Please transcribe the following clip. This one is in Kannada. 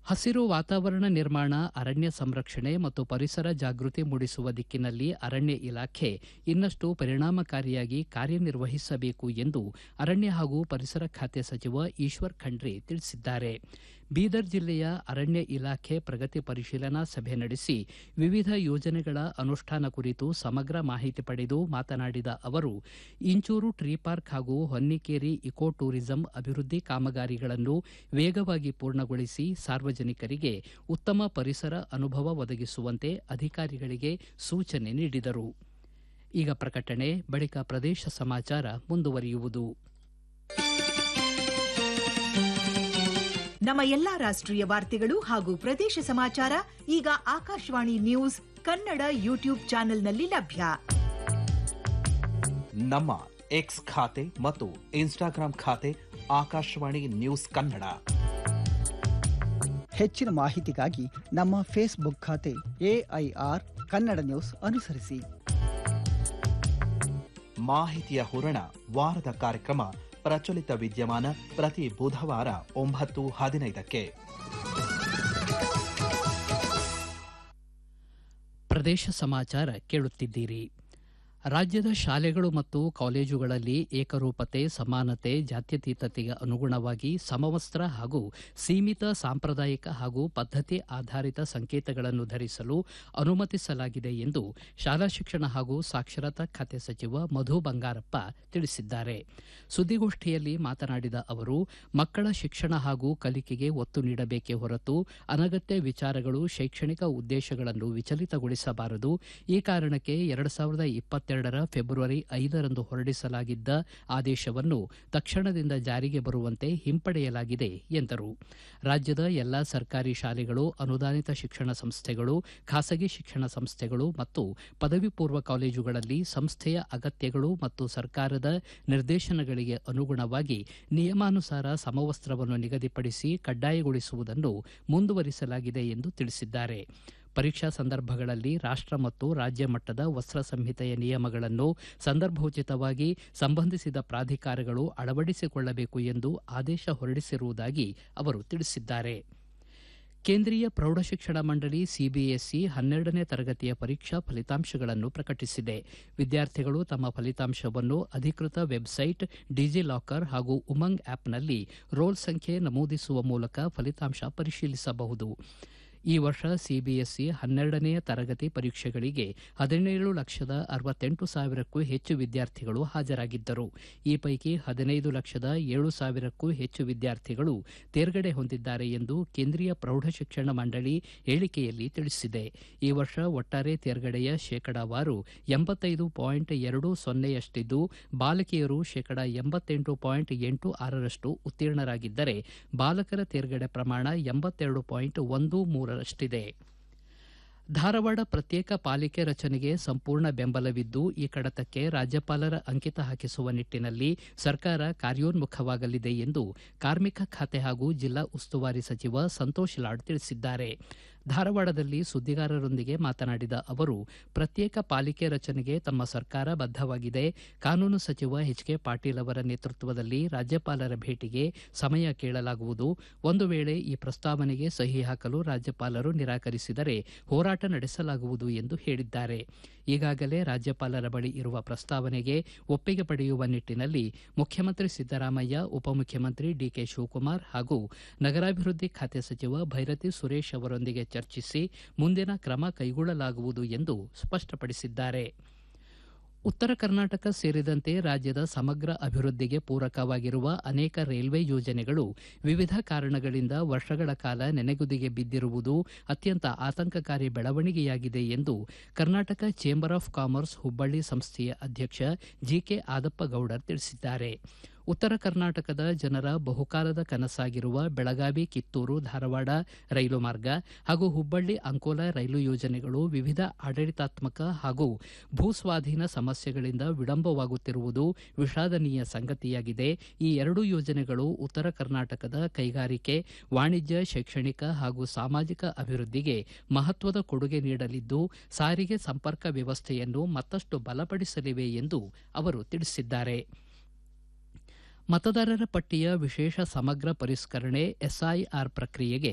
ಹಸಿರು ವಾತಾವರಣ ನಿರ್ಮಾಣ ಅರಣ್ಯ ಸಂರಕ್ಷಣೆ ಮತ್ತು ಪರಿಸರ ಜಾಗೃತಿ ಮೂಡಿಸುವ ದಿಕ್ಕಿನಲ್ಲಿ ಅರಣ್ಯ ಇಲಾಖೆ ಇನ್ನಷ್ಟು ಪರಿಣಾಮಕಾರಿಯಾಗಿ ಕಾರ್ಯನಿರ್ವಹಿಸಬೇಕು ಎಂದು ಅರಣ್ಯ ಹಾಗೂ ಪರಿಸರ ಖಾತೆ ಸಚಿವ ಈಶ್ವರ್ ಖಂಡ್ರೆ ತಿಳಿಸಿದ್ದಾರೆ ಬೀದರ್ ಜಿಲ್ಲೆಯ ಅರಣ್ಯ ಇಲಾಖೆ ಪ್ರಗತಿ ಪರಿಶೀಲನಾ ಸಭೆ ನಡೆಸಿ ವಿವಿಧ ಯೋಜನೆಗಳ ಅನುಷ್ಠಾನ ಕುರಿತು ಸಮಗ್ರ ಮಾಹಿತಿ ಪಡೆದು ಮಾತನಾಡಿದ ಅವರು ಇಂಚೂರು ಟ್ರೀ ಪಾರ್ಕ್ ಹಾಗೂ ಹೊನ್ನಿಕೇರಿ ಇಕೋ ಟೂರಿಸಂ ಅಭಿವೃದ್ಧಿ ಕಾಮಗಾರಿಗಳನ್ನು ವೇಗವಾಗಿ ಪೂರ್ಣಗೊಳಿಸಿ ಸಾರ್ವಜನಿಕರಿಗೆ ಉತ್ತಮ ಪರಿಸರ ಅನುಭವ ಒದಗಿಸುವಂತೆ ಅಧಿಕಾರಿಗಳಿಗೆ ಸೂಚನೆ ನೀಡಿದರು ಈಗ ಪ್ರಕಟಣೆ ಬಳಿಕ ಪ್ರದೇಶ ಸಮಾಚಾರ ಮುಂದುವರಿಯುವುದು ನಮ್ಮ ಎಲ್ಲಾ ರಾಷ್ಟ್ರೀಯ ವಾರ್ತೆಗಳು ಹಾಗೂ ಪ್ರದೇಶ ಸಮಾಚಾರ ಈಗ ಆಕಾಶವಾಣಿ ನ್ಯೂಸ್ ಕನ್ನಡ ಯೂಟ್ಯೂಬ್ ಚಾನೆಲ್ನಲ್ಲಿ ಲಭ್ಯ ನಮ್ಮ ಎಕ್ಸ್ ಖಾತೆ ಮತ್ತು ಇನ್ಸ್ಟಾಗ್ರಾಂ ಖಾತೆ ಆಕಾಶವಾಣಿ ನ್ಯೂಸ್ ಕನ್ನಡ ಹೆಚ್ಚಿನ ಮಾಹಿತಿಗಾಗಿ ನಮ್ಮ ಫೇಸ್ಬುಕ್ ಖಾತೆ ಎಐಆರ್ ಕನ್ನಡ ನ್ಯೂಸ್ ಅನುಸರಿಸಿ ಮಾಹಿತಿಯ ಹೂರಣ ವಾರದ ಕಾರ್ಯಕ್ರಮ ಪ್ರಚಲಿತ ವಿದ್ಯಮಾನ ಪ್ರತಿ ಬುಧವಾರ ಒಂಬತ್ತು ಹದಿನೈದಕ್ಕೆ ಪ್ರದೇಶ ಸಮಾಚಾರ ಕೇಳುತ್ತಿದ್ದೀರಿ ರಾಜ್ಯದ ಶಾಲೆಗಳು ಮತ್ತು ಕಾಲೇಜುಗಳಲ್ಲಿ ಏಕರೂಪತೆ ಸಮಾನತೆ ಜಾತ್ಯತೀತತೆಗೆ ಅನುಗುಣವಾಗಿ ಸಮವಸ್ತ್ರ ಹಾಗೂ ಸೀಮಿತ ಸಾಂಪ್ರದಾಯಿಕ ಹಾಗೂ ಪದ್ಧತಿ ಆಧಾರಿತ ಸಂಕೇತಗಳನ್ನು ಧರಿಸಲು ಅನುಮತಿಸಲಾಗಿದೆ ಎಂದು ಶಾಲಾ ಶಿಕ್ಷಣ ಹಾಗೂ ಸಾಕ್ಷರತಾ ಖಾತೆ ಸಚಿವ ಮಧು ಬಂಗಾರಪ್ಪ ತಿಳಿಸಿದ್ದಾರೆ ಸುದ್ದಿಗೋಷ್ಠಿಯಲ್ಲಿ ಮಾತನಾಡಿದ ಅವರು ಮಕ್ಕಳ ಶಿಕ್ಷಣ ಹಾಗೂ ಕಲಿಕೆಗೆ ಒತ್ತು ನೀಡಬೇಕೇ ಹೊರತು ಅನಗತ್ಯ ವಿಚಾರಗಳು ಶೈಕ್ಷಣಿಕ ಉದ್ದೇಶಗಳನ್ನು ವಿಚಲಿತಗೊಳಿಸಬಾರದು ಈ ಕಾರಣಕ್ಕೆ ಎರಡು ಸಾವಿರದ ಇಪ್ಪತ್ತೆರಡರ ಫೆಬ್ರವರಿ ಐದರಂದು ಹೊರಡಿಸಲಾಗಿದ್ದ ಆದೇಶವನ್ನು ತಕ್ಷಣದಿಂದ ಜಾರಿಗೆ ಬರುವಂತೆ ಹಿಂಪಡೆಯಲಾಗಿದೆ ಎಂದರು ರಾಜ್ಯದ ಎಲ್ಲಾ ಸರ್ಕಾರಿ ಶಾಲೆಗಳು ಅನುದಾನಿತ ಶಿಕ್ಷಣ ಸಂಸ್ಥೆಗಳು ಖಾಸಗಿ ಶಿಕ್ಷಣ ಸಂಸ್ಥೆಗಳು ಮತ್ತು ಪದವಿ ಪೂರ್ವ ಕಾಲೇಜುಗಳಲ್ಲಿ ಸಂಸ್ಥೆಯ ಅಗತ್ಯಗಳು ಮತ್ತು ಸರ್ಕಾರದ ನಿರ್ದೇಶನಗಳಿಗೆ ಅನುಗುಣವಾಗಿ ನಿಯಮಾನುಸಾರ ಸಮವಸ್ತ್ರವನ್ನು ನಿಗದಿಪಡಿಸಿ ಕಡ್ಡಾಯಗೊಳಿಸುವುದನ್ನು ಮುಂದುವರಿಸಲಾಗಿದೆ ಎಂದು ತಿಳಿಸಿದ್ದಾರೆ ಪರೀಕ್ಷಾ ಸಂದರ್ಭಗಳಲ್ಲಿ ರಾಷ್ಟ ಮತ್ತು ರಾಜ್ಯ ಮಟ್ಟದ ವಸ್ತ್ರ ಸಂಹಿತೆಯ ನಿಯಮಗಳನ್ನು ಸಂದರ್ಭೋಚಿತವಾಗಿ ಸಂಬಂಧಿಸಿದ ಪ್ರಾಧಿಕಾರಗಳು ಅಳವಡಿಸಿಕೊಳ್ಳಬೇಕು ಎಂದು ಆದೇಶ ಹೊರಡಿಸಿರುವುದಾಗಿ ಅವರು ತಿಳಿಸಿದ್ದಾರೆ ಕೇಂದ್ರೀಯ ಪ್ರೌಢಶಿಕ್ಷಣ ಮಂಡಳಿ ಸಿಬಿಎಸ್ಇ ಹನ್ನೆರಡನೇ ತರಗತಿಯ ಪರೀಕ್ಷಾ ಫಲಿತಾಂಶಗಳನ್ನು ಪ್ರಕಟಿಸಿದೆ ವಿದ್ಯಾರ್ಥಿಗಳು ತಮ್ಮ ಫಲಿತಾಂಶವನ್ನು ಅಧಿಕೃತ ವೆಬ್ಸೈಟ್ ಡಿಜಿಲಾಕರ್ ಹಾಗೂ ಉಮಂಗ್ ಆ್ಯಪ್ನಲ್ಲಿ ರೋಲ್ ಸಂಖ್ಯೆ ನಮೂದಿಸುವ ಮೂಲಕ ಫಲಿತಾಂಶ ಪರಿಶೀಲಿಸಬಹುದು ಈ ವರ್ಷ ಸಿಬಿಎಸ್ಇ ಹನ್ನೆರಡನೆಯ ತರಗತಿ ಪರೀಕ್ಷೆಗಳಿಗೆ ಹದಿನೇಳು ಲಕ್ಷದ ಅರವತ್ತೆಂಟು ಸಾವಿರಕ್ಕೂ ಹೆಚ್ಚು ವಿದ್ಯಾರ್ಥಿಗಳು ಹಾಜರಾಗಿದ್ದರು ಈ ಪೈಕಿ ಹದಿನೈದು ಲಕ್ಷದ ಏಳು ಸಾವಿರಕ್ಕೂ ಹೆಚ್ಚು ವಿದ್ಯಾರ್ಥಿಗಳು ತೇರ್ಗಡೆ ಹೊಂದಿದ್ದಾರೆ ಎಂದು ಕೇಂದ್ರೀಯ ಪ್ರೌಢಶಿಕ್ಷಣ ಮಂಡಳಿ ಹೇಳಿಕೆಯಲ್ಲಿ ತಿಳಿಸಿದೆ ಈ ವರ್ಷ ಒಟ್ಟಾರೆ ತೇರ್ಗಡೆಯ ಶೇಕಡಾವಾರು ಎಂಬತ್ತೈದು ಪಾಯಿಂಟ್ ಎರಡು ಸೊನ್ನೆಯಷ್ಟಿದ್ದು ಬಾಲಕಿಯರು ಶೇಕಡ ಎಂಬತ್ತೆಂಟು ಪಾಯಿಂಟ್ ಎಂಟು ಆರರಷ್ಟು ಉತ್ತೀರ್ಣರಾಗಿದ್ದರೆ ಬಾಲಕರ ತೇರ್ಗಡೆ ಪ್ರಮಾಣ ಎಂಬತ್ತೆರಡು ಪಾಯಿಂಟ್ ಒಂದು ಮೂರರಷ್ಟಿದೆ ಧಾರವಾಡ ಪ್ರತ್ಯೇಕ ಪಾಲಿಕೆ ರಚನೆಗೆ ಸಂಪೂರ್ಣ ಬೆಂಬಲವಿದ್ದು ಈ ಕಡತಕ್ಕೆ ರಾಜ್ಯಪಾಲರ ಅಂಕಿತ ಹಾಕಿಸುವ ನಿಟ್ಟಿನಲ್ಲಿ ಸರ್ಕಾರ ಕಾರ್ಯೋನ್ಮುಖವಾಗಲಿದೆ ಎಂದು ಕಾರ್ಮಿಕ ಖಾತೆ ಹಾಗೂ ಜಿಲ್ಲಾ ಉಸ್ತುವಾರಿ ಸಚಿವ ಸಂತೋಷ್ ಲಾಡ್ ತಿಳಿಸಿದ್ದಾರೆ ಧಾರವಾಡದಲ್ಲಿ ಸುದ್ದಿಗಾರರೊಂದಿಗೆ ಮಾತನಾಡಿದ ಅವರು ಪ್ರತ್ಯೇಕ ಪಾಲಿಕೆ ರಚನೆಗೆ ತಮ್ಮ ಸರ್ಕಾರ ಬದ್ಧವಾಗಿದೆ ಕಾನೂನು ಸಚಿವ ಎಚ್ ಕೆ ಪಾಟೀಲ್ ಅವರ ನೇತೃತ್ವದಲ್ಲಿ ರಾಜ್ಯಪಾಲರ ಭೇಟಿಗೆ ಸಮಯ ಕೇಳಲಾಗುವುದು ಒಂದು ವೇಳೆ ಈ ಪ್ರಸ್ತಾವನೆಗೆ ಸಹಿ ಹಾಕಲು ರಾಜ್ಯಪಾಲರು ನಿರಾಕರಿಸಿದರೆ ಹೋರಾಟ ನಡೆಸಲಾಗುವುದು ಎಂದು ಹೇಳಿದ್ದಾರೆ ಈಗಾಗಲೇ ರಾಜ್ಯಪಾಲರ ಬಳಿ ಇರುವ ಪ್ರಸ್ತಾವನೆಗೆ ಒಪ್ಪಿಗೆ ಪಡೆಯುವ ನಿಟ್ಟಿನಲ್ಲಿ ಮುಖ್ಯಮಂತ್ರಿ ಸಿದ್ದರಾಮಯ್ಯ ಉಪಮುಖ್ಯಮಂತ್ರಿ ಡಿಕೆ ಶಿವಕುಮಾರ್ ಹಾಗೂ ನಗರಾಭಿವೃದ್ಧಿ ಖಾತೆ ಸಚಿವ ಭೈರತಿ ಸುರೇಶ್ ಅವರೊಂದಿಗೆ ಚರ್ಚಿಸಿ ಮುಂದಿನ ಕ್ರಮ ಕೈಗೊಳ್ಳಲಾಗುವುದು ಎಂದು ಸ್ಪಷ್ಟಪಡಿಸಿದ್ದಾರೆ ಉತ್ತರ ಕರ್ನಾಟಕ ಸೇರಿದಂತೆ ರಾಜ್ಯದ ಸಮಗ್ರ ಅಭಿವೃದ್ಧಿಗೆ ಪೂರಕವಾಗಿರುವ ಅನೇಕ ರೈಲ್ವೆ ಯೋಜನೆಗಳು ವಿವಿಧ ಕಾರಣಗಳಿಂದ ವರ್ಷಗಳ ಕಾಲ ನೆನೆಗುದಿಗೆ ಬಿದ್ದಿರುವುದು ಅತ್ಯಂತ ಆತಂಕಕಾರಿ ಬೆಳವಣಿಗೆಯಾಗಿದೆ ಎಂದು Karnataka chamber of commerce Hubballi ಸಂಸ್ಥೆಯ ಅಧ್ಯಕ್ಷ ಜಿಕೆ ಆದಪ್ಪಗೌಡರ್ ತಿಳಿಸಿದ್ದಾರೆ ಉತ್ತರ ಕರ್ನಾಟಕದ ಜನರ ಬಹುಕಾಲದ ಕನಸಾಗಿರುವ ಬೆಳಗಾವಿ ಕಿತ್ತೂರು ಧಾರವಾಡ ರೈಲು ಮಾರ್ಗ ಹಾಗೂ ಹುಬ್ಬಳ್ಳಿ ಅಂಕೋಲಾ ರೈಲು ಯೋಜನೆಗಳು ವಿವಿಧ ಆಡಳಿತಾತ್ಮಕ ಹಾಗೂ ಭೂಸ್ವಾಧೀನ ಸಮಸ್ಯೆಗಳಿಂದ ವಿಳಂಬವಾಗುತ್ತಿರುವುದು ವಿಷಾದನೀಯ ಸಂಗತಿಯಾಗಿದೆ ಈ ಎರಡೂ ಯೋಜನೆಗಳು ಉತ್ತರ ಕರ್ನಾಟಕದ ಕೈಗಾರಿಕೆ ವಾಣಿಜ್ಯ ಶೈಕ್ಷಣಿಕ ಹಾಗೂ ಸಾಮಾಜಿಕ ಅಭಿವೃದ್ಧಿಗೆ ಮಹತ್ವದ ಕೊಡುಗೆ ನೀಡಲಿದ್ದು ಸಾರಿಗೆ ಸಂಪರ್ಕ ವ್ಯವಸ್ಥೆಯನ್ನು ಮತ್ತಷ್ಟು ಬಲಪಡಿಸಲಿವೆ ಎಂದು ಅವರು ತಿಳಿಸಿದ್ದಾರೆ ಮತದಾರರ ಪಟ್ಟಿಯ ವಿಶೇಷ ಸಮಗ್ರ ಪರಿಷ್ಕರಣೆ ಎಸ್ಐಆರ್ ಪ್ರಕ್ರಿಯೆಗೆ